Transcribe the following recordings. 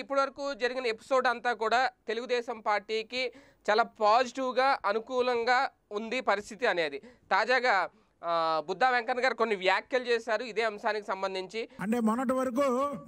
ఇప్పటివరకు జరిగిన ఎపిసోడ్ అంతా కూడా తెలుగుదేశం పార్టీకి చాలా పాజిటివ్గా అనుకూలంగా ఉంది పరిస్థితి అనేది తాజాగా ఆ, బుద్ధా వెంకన్న గారు కొన్ని వ్యాఖ్యలు చేశారు ఇదే అంశానికి సంబంధించి అంటే మొన్నటి వరకు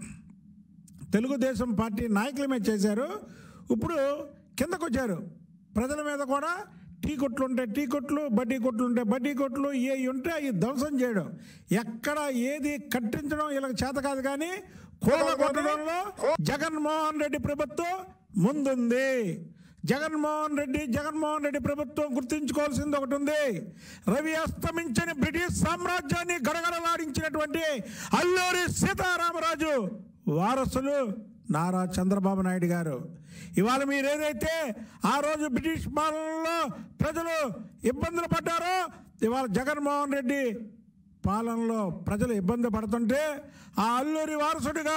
తెలుగుదేశం పార్టీ నాయకుల మీద చేశారు ఇప్పుడు కిందకు వచ్చారు ప్రజల మీద కూడా టీ కొట్లు ఉంటే టీ కొట్లు బడ్డీ కొట్లు ఉంటే బడ్డీ కొట్లు ఏ ఉంటే అవి ధ్వంసం చేయడం ఎక్కడ ఏది కట్టించడం వీళ్ళకి చేత కాదు కానీ కూల కొట్టడంలో జగన్మోహన్ రెడ్డి ప్రభుత్వం ముందుంది జగన్మోహన్ రెడ్డి జగన్మోహన్ రెడ్డి ప్రభుత్వం గుర్తుంచుకోవాల్సింది ఒకటి ఉంది రవి అస్తమించని బ్రిటిష్ సామ్రాజ్యాన్ని గడగడలాడించినటువంటి అల్లూరి సీతారామరాజు వారసులు నారా చంద్రబాబు నాయుడు గారు ఇవాళ మీరు ఏదైతే ఆ రోజు బ్రిటిష్ పాలనలో ప్రజలు ఇబ్బందులు పడ్డారో ఇవాళ జగన్మోహన్ రెడ్డి పాలనలో ప్రజలు ఇబ్బంది పడుతుంటే ఆ అల్లూరి వారసుడిగా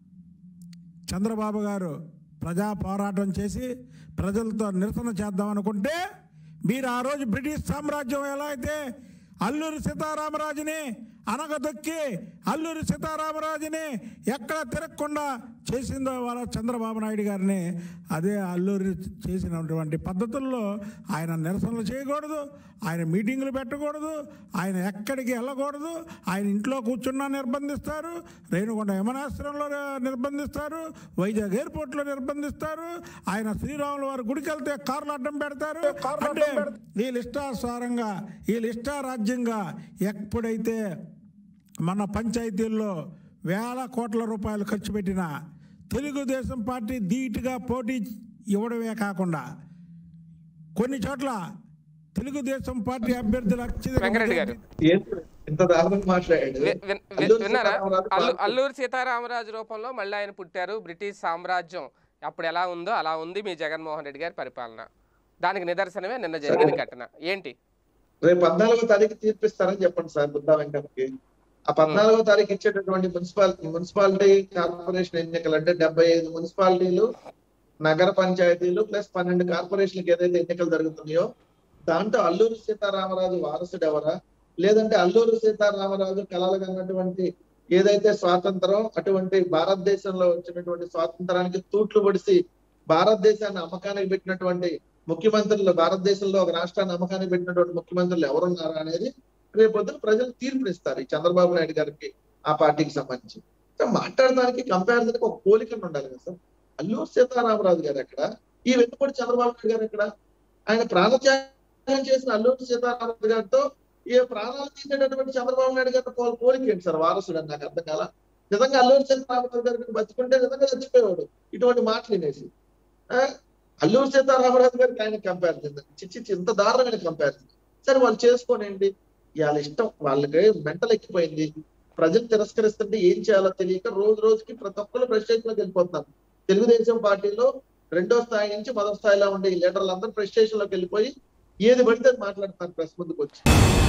చంద్రబాబు గారు ప్రజా పోరాటం చేసి ప్రజలతో నిరసన చేద్దాం అనుకుంటే మీరు ఆ రోజు బ్రిటిష్ సామ్రాజ్యం ఎలా అయితే అల్లూరి సీతారామరాజుని అనగదొక్కి అల్లూరి సీతారామరాజుని ఎక్కడ తిరగకుండా చేసిందో వాళ్ళ చంద్రబాబు నాయుడు గారిని అదే అల్లూరి చేసినటువంటి పద్ధతుల్లో ఆయన నిరసనలు చేయకూడదు ఆయన మీటింగులు పెట్టకూడదు ఆయన ఎక్కడికి వెళ్ళకూడదు ఆయన ఇంట్లో కూర్చున్నా నిర్బంధిస్తారు రేణుకొండ యమనాశ్రమంలో నిర్బంధిస్తారు వైజాగ్ ఎయిర్పోర్ట్లో నిర్బంధిస్తారు ఆయన శ్రీరాముల వారి గుడికి వెళ్తే కార్లు అడ్డం పెడతారు అంటే వీళ్ళ ఇష్టానుసారంగా వీళ్ళ ఇష్టారాజ్యంగా ఎప్పుడైతే మన పంచాయతీల్లో వేల కోట్ల రూపాయలు ఖర్చు పెట్టిన తెలుగుదేశం పార్టీ ధీటుగా పోటీ ఇవ్వడమే కాకుండా కొన్ని చోట్ల తెలుగుదేశం పార్టీ అభ్యర్థుల అత్యధిక వెంకరెడ్డి గారు ఏంటి ఇంత దారుణంగా మాట్లాడాడు వి- విన్- వి- అల్లూరి విన్నారా సీతారామరాజు అల్లు పార్టీ- అల్లూరి సీతారామరాజు రూపంలో మళ్ళీ ఆయన పుట్టారు బ్రిటిష్ సామ్రాజ్యం అప్పుడు ఎలా ఉందో అలా ఉంది మీ జగన్మోహన్ రెడ్డి గారి పరిపాలన దానికి నిదర్శనమే నిన్న జరిగిన ఘటన ఏంటి రేపు పద్నాలుగో తారీఖు తీర్పిస్తారని చెప్పండి సార్ బుద్ధా వెంకటకి ఆ పద్నాలుగో తారీఖు ఇచ్చేటటువంటి మున్సిపాలిటీ మున్సిపాలిటీ కార్పొరేషన్ ఎన్నికలు అంటే డెబ్బై ఐదు మున్సిపాలిటీలు నగర పంచాయతీలు ప్లస్ పన్నెండు కార్పొరేషన్లకు ఏదైతే ఎన్నికలు జరుగుతున్నాయో దాంట్లో అల్లూరి సీతారామరాజు వారసుడు ఎవరా లేదంటే అల్లూరి సీతారామరాజు కలలుగన్నటువంటి ఏదైతే స్వాతంత్రం అటువంటి భారతదేశంలో వచ్చినటువంటి స్వాతంత్రానికి తూట్లు పొడిసి భారతదేశాన్ని అమ్మకానికి పెట్టినటువంటి ముఖ్యమంత్రులు భారతదేశంలో ఒక రాష్ట్రాన్ని అమ్మకానికి పెట్టినటువంటి ముఖ్యమంత్రులు ఎవరున్నారా అనేది రేపొద్దున ప్రజలు తీర్పునిస్తారు ఈ చంద్రబాబు నాయుడు గారికి ఆ పార్టీకి సంబంధించి సో మాట్లాడడానికి కంపారిజన్ ఒక పోలికను ఉండాలి కదా సార్ అల్లూరు సీతారామరాజు గారు ఎక్కడ ఈ వెన్నుపడి చంద్రబాబు నాయుడు గారు ఎక్కడ ఆయన ప్రాణత్యాగం చేసిన అల్లూరు సీతారామరాజు గారితో ఈ ప్రాణాలు తీసేటటువంటి చంద్రబాబు నాయుడు గారితో పోల్- పోలిక ఏంటి సార్ వారసుడు అని నాకు అర్థం కాల నిజంగా అల్లూరు సీతారామరాజు గారికి బతుకుంటే నిజంగా చచ్చిపోయేవాడు ఇటువంటి మాటలు వినేసి ఆ, అల్లూరు సీతారామరాజు గారికి ఆయన కంపారిజన్ చిచ్చి చిచ్చి ఇంత దారుణమైన కంపారిజన్ సరే వాళ్ళు చేసుకోనండి వాళ్ళ ఇష్టం వాళ్ళకి మెంటల్ ఎక్కిపోయింది ప్రజలు తిరస్కరిస్తుంటే ఏం చేయాలో తెలియక రోజు రోజుకి ప్రతి ఒక్కరు ఫ్రస్ట్రేషన్ లోకి వెళ్ళిపోతున్నారు తెలుగుదేశం పార్టీలో రెండో స్థాయి నుంచి మొదటి స్థాయిలో ఉండే ఈ లీడర్లు అందరూ ఫ్రస్ట్రేషన్ లోకి వెళ్ళిపోయి ఏది పడితే అది మాట్లాడుతున్నారు ప్రెస్ ముందుకు వచ్చి